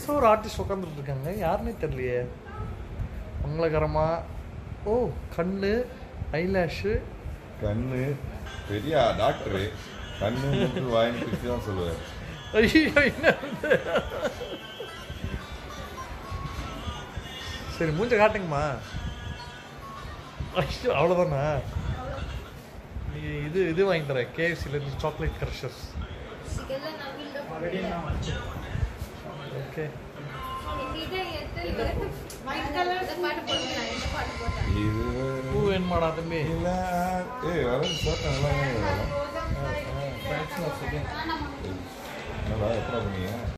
புதுசாக ஒரு ஆர்டிஸ்ட் உட்காந்துட்டு இருக்காங்க யாருன்னே தெரியலையே மங்களகரமா ஓ கண்ணு ஐலாஷு கண்ணு பெரிய டாக்டரு கண்ணு மூக்கு வாயின்னு பிரிச்சு தான் சொல்லுவார் ஐயோ என்ன இது? சரி மூஞ்ச காட்டுங்கம்மா ஐயோ அவ்வளோதானா நீ இது இது வாங்கி தரேன் கேஎஃப்சிலேருந்து சாக்லேட் க்ரஷர்ஸ் ಇದೆಲ್ಲ ನಾವಿಲ್ಲ ಆಲ್ರೆಡಿ ನಾವು ಹಂಚಿದ್ವಿ ஓகே ಇದೆ ಎತ್ತಲ್ ವೈಟ್ ಕಲರ್ ಪಾಟ್ போடுறேன் இந்த பாட்டு போட்டேன் இது பூ வேணுமாடா தம்பி இல்ல ஏய் வரது சோட்டா நல்லா தேங்க்ஸ் என்னடா எத்தனை பண்ணீங்க